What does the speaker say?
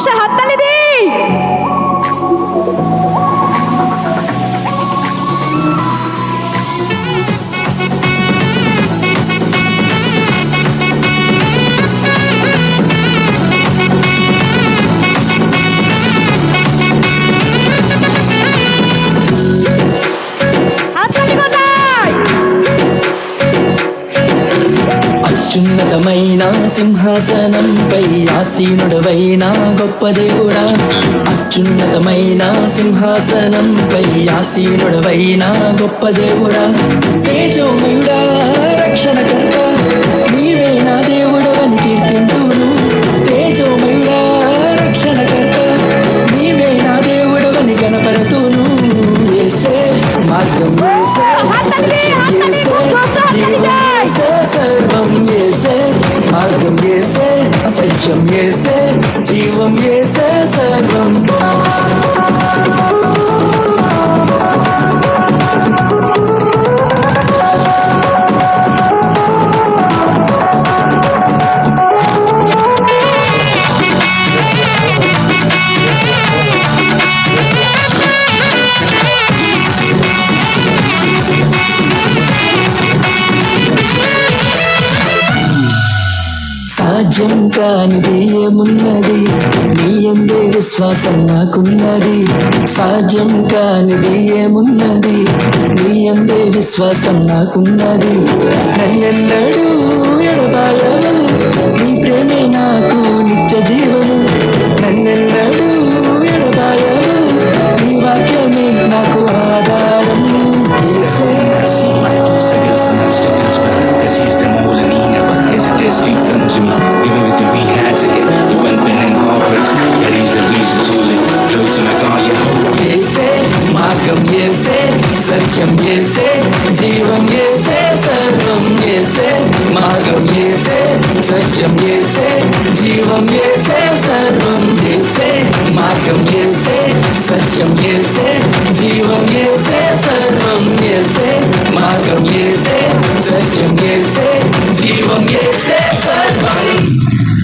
ಘೋಷ ಹತ್ತಲಿದೆ హత్తలిగోతాయ్ అత్యున్నతమైన సింహాసనంపై ఆసీనుడవైన గొప్ప దేవుడా అత్యున్నతమైన సింహాసనంపై ఆసీనుడవైన గొప్ప దేవుడా తేజోమయుడా రక్షణకర్త నీవే నా దేవుడవని కీర్తింతును తేజోమయుడా రక్షణకర్త నీవే నా దేవుడవని కనపరతును యేసే మార్గం యేసే సత్యం యేసే జీవం యేసే సర్వం యేసే మార్గం యేసే సత్యం యేసే జీవం యేసే సర్వం సాధ్యం కానిది ఏమున్నది నీ అందే విశ్వాసం నాకున్నది సాధ్యం కానిది ఏమున్నది నీ అందే విశ్వాసం నాకున్నది నన్నెన్నడూ ఎడబాయవు నీ ప్రేమే నాకు నిత్య జీవను నన్నెన్నడూ ఎడబాయవు నీ వాక్యమే నాకు ఆధారం యేసే See my obstacles and I'm stuck in his plan Cause he's the mole and he never hesitates to come to me Even with the we had to hit You went been in heartbreaks But he's the reason to live Flow to my God, yeah యేసే మార్గం యేసే సత్యం యేసే జీవం యేసే సర్వం యేసే మార్గం యేసే సత్యం యేసే జీవం యేసే సర్వం యేసే మార్గం యేసే సత్యం యేసే జీవం యేసే సర్వం యేసే మార్గం యేసే సత్యం యేసే జీవం యేసే సర్వం